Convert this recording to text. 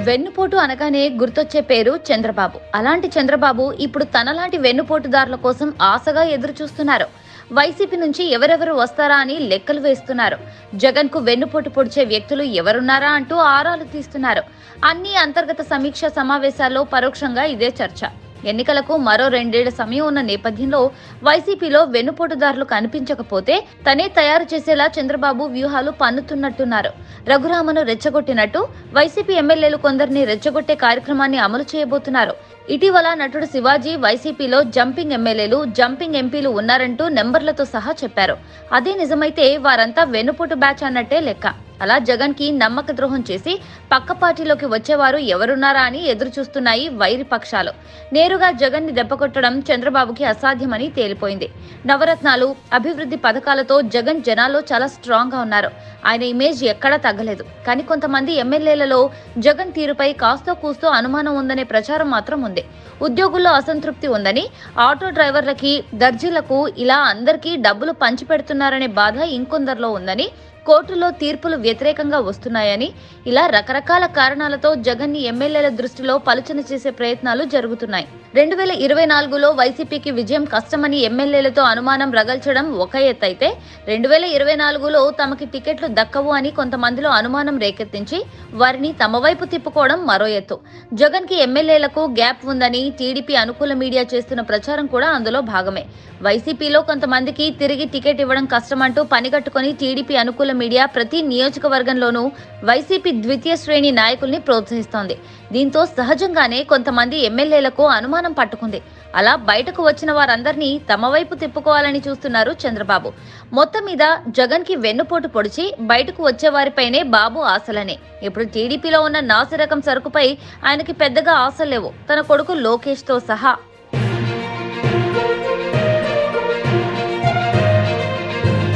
వెన్నుపోటు అనగానే గుర్తొచ్చే పేరు చంద్రబాబు అలాంటి చంద్రబాబు ఇప్పుడు తనలాంటి వెన్నుపోటుదారుల కోసం ఆశగా ఎదురు చూస్తున్నారు వైసీపీ నుంచి ఎవరెవరు వస్తారా అని లెక్కలు వేస్తున్నారు జగన్ కు వెన్నుపోటు పొడిచే వ్యక్తులు ఎవరున్నారా అంటూ ఆరాలు తీస్తున్నారు అన్ని అంతర్గత సమీక్ష సమావేశాల్లో పరోక్షంగా ఇదే చర్చ ఎన్నికలకు మరో రెండేళ్ల సమయం ఉన్న నేపథ్యంలో వైసీపీలో వెన్నుపోటుదారులు కనిపించకపోతే తనే తయారు చేసేలా చంద్రబాబు వ్యూహాలు పన్నుతున్నట్టున్నారు రఘురామను రెచ్చగొట్టినట్టు వైసీపీ ఎమ్మెల్యేలు కొందరిని రెచ్చగొట్టే కార్యక్రమాన్ని అమలు చేయబోతున్నారు ఇటీవల నటుడు శివాజీ వైసీపీలో జంపింగ్ ఎమ్మెల్యేలు జంపింగ్ ఎంపీలు ఉన్నారంటూ నెంబర్లతో సహా చెప్పారు అదే నిజమైతే వారంతా వెన్నుపోటు బ్యాచ్ అన్నట్టే లెక్క అలా జగన్ కి నమ్మక ద్రోహం చేసి పక్క పార్టీలోకి వచ్చేవారు ఎవరున్నారా అని ఎదురు చూస్తున్నాయి వైరి పక్షాలు నేరుగా జగన్ ని దెబ్బకొట్టడం చంద్రబాబుకి అసాధ్యమని తేలిపోయింది నవరత్నాలు అభివృద్ధి పథకాలతో జగన్ జనాల్లో చాలా స్ట్రాంగ్ గా ఉన్నారు ఆయన ఇమేజ్ ఎక్కడా తగ్గలేదు కానీ కొంతమంది ఎమ్మెల్యేలలో జగన్ తీరుపై కాస్తో కూస్తో అనుమానం ఉందనే ప్రచారం మాత్రం ఉంది ఉద్యోగుల్లో అసంతృప్తి ఉందని ఆటో డ్రైవర్లకి దర్జీలకు ఇలా అందరికీ డబ్బులు పంచిపెడుతున్నారనే బాధ ఇంకొందరిలో ఉందని కోర్టులో తీర్పులు వ్యతిరేకంగా వస్తున్నాయని ఇలా రకరకాల కారణాలతో జగన్ ని ఎమ్మెల్యేల దృష్టిలో పలుచన చేసే ప్రయత్నాలు జరుగుతున్నాయి రెండు వేల ఇరవై నాలుగులో వైసీపీకి విజయం కష్టమని ఎమ్మెల్యేలతో అనుమానం రగల్చడం ఒక ఎత్తైతే రెండు వేల ఇరవై నాలుగులో తమకి టికెట్లు దక్కవు అని కొంతమందిలో అనుమానం రేకెత్తించి వారిని తమ వైపు తిప్పుకోవడం మరో ఎత్తు జగన్ కి ఎమ్మెల్యేలకు గ్యాప్ ఉందని టీడీపీ అనుకూల మీడియా చేస్తున్న ప్రచారం కూడా అందులో భాగమే వైసీపీలో కొంతమందికి తిరిగి టికెట్ ఇవ్వడం కష్టమంటూ పనిగట్టుకుని టీడీపీ అనుకూల మీడియా ప్రతి నియోజకవర్గంలోనూ వైసీపీ ద్వితీయ శ్రేణి నాయకుల్ని ప్రోత్సహిస్తోంది దీంతో సహజంగానే కొంతమంది ఎమ్మెల్యేలకు అనుమానం పట్టుకుంది అలా బయటకు వచ్చిన వారందరినీ తమ వైపు తిప్పుకోవాలని చూస్తున్నారు చంద్రబాబు మొత్తం మీద జగన్ కి వెన్నుపోటు పొడిచి బయటకు వచ్చే వారిపైనే బాబు ఆశలనే ఇప్పుడు టీడీపీలో ఉన్న నాసిరకం సరుకుపై ఆయనకి పెద్దగా ఆశలు లేవు తన కొడుకు లోకేష్ తో సహా